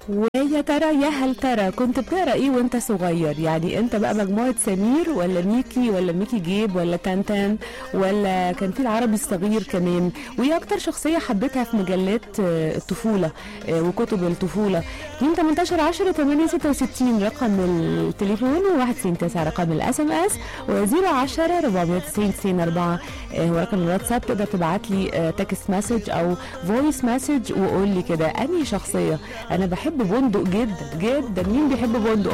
ويا ترى يا هل ترى كنت بتقرا ايه وانت صغير يعني انت بقى مجموعه سمير ولا ميكي ولا ميكي جيب ولا تانتان ولا كان في العربي الصغير كمان وايه اكتر شخصيه حبيتها في مجلات آه، الطفوله آه، وكتب الطفوله 2 18 10 8 66 رقم التليفون و1 9 رقم الاس ام اس و010 490 90 4 هو رقم الواتساب تقدر تبعت لي تكست مسج او فويس مسج وقول لي كده انهي شخصيه انا بحب بندق جدا جدا مين بيحب بندق